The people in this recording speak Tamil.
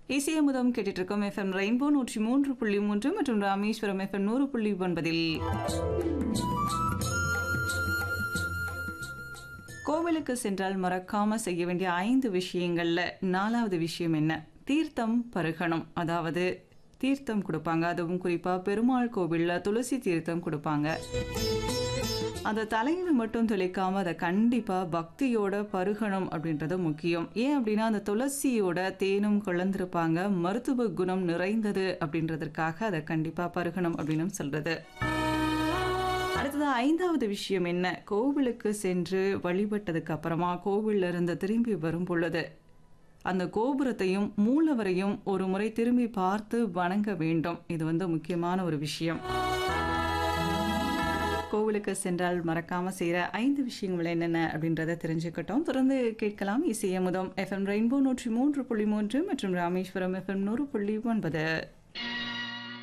இசையமுதம் கேட்டுட்டு இருக்கோம் எஃப்எம் ரெயின்போ நூற்றி மூன்று புள்ளி மூன்று மற்றும் ராமேஸ்வரம் எஃப்எம் நூறு புள்ளி ஒன்பதில் கோவிலுக்கு சென்றால் மறக்காம செய்ய வேண்டிய ஐந்து விஷயங்கள்ல நாலாவது விஷயம் என்ன தீர்த்தம் பருகணும் அதாவது தீர்த்தம் கொடுப்பாங்க அதுவும் குறிப்பா பெருமாள் கோவில்ல துளசி தீர்த்தம் கொடுப்பாங்க அந்த தலையில மட்டும் தெளிக்காம அதை கண்டிப்பா பக்தியோட பருகணும் அப்படின்றது முக்கியம் ஏன் அப்படின்னா அந்த துளசியோட தேனும் கலந்திருப்பாங்க மருத்துவ குணம் நிறைந்தது அப்படின்றதற்காக அதை கண்டிப்பா பருகணும் அப்படின்னு சொல்றது அடுத்தது ஐந்தாவது விஷயம் என்ன கோவிலுக்கு சென்று வழிபட்டதுக்கு அப்புறமா கோவில்ல இருந்து திரும்பி வரும் பொழுது அந்த கோபுரத்தையும் மூலவரையும் ஒரு முறை திரும்பி பார்த்து வணங்க வேண்டும் இது வந்து முக்கியமான ஒரு விஷயம் கோவிலுக்கு சென்றால் மறக்காம செய்யற ஐந்து விஷயங்கள் என்னென்ன அப்படின்றத தெரிஞ்சுக்கிட்டோம் தொடர்ந்து கேட்கலாம் இசையமுதம் எஃப்எம் ரெயின்போ நூற்றி மூன்று புள்ளி மூன்று மற்றும் ராமேஸ்வரம் எஃப்எம் நூறு புள்ளி ஒன்பது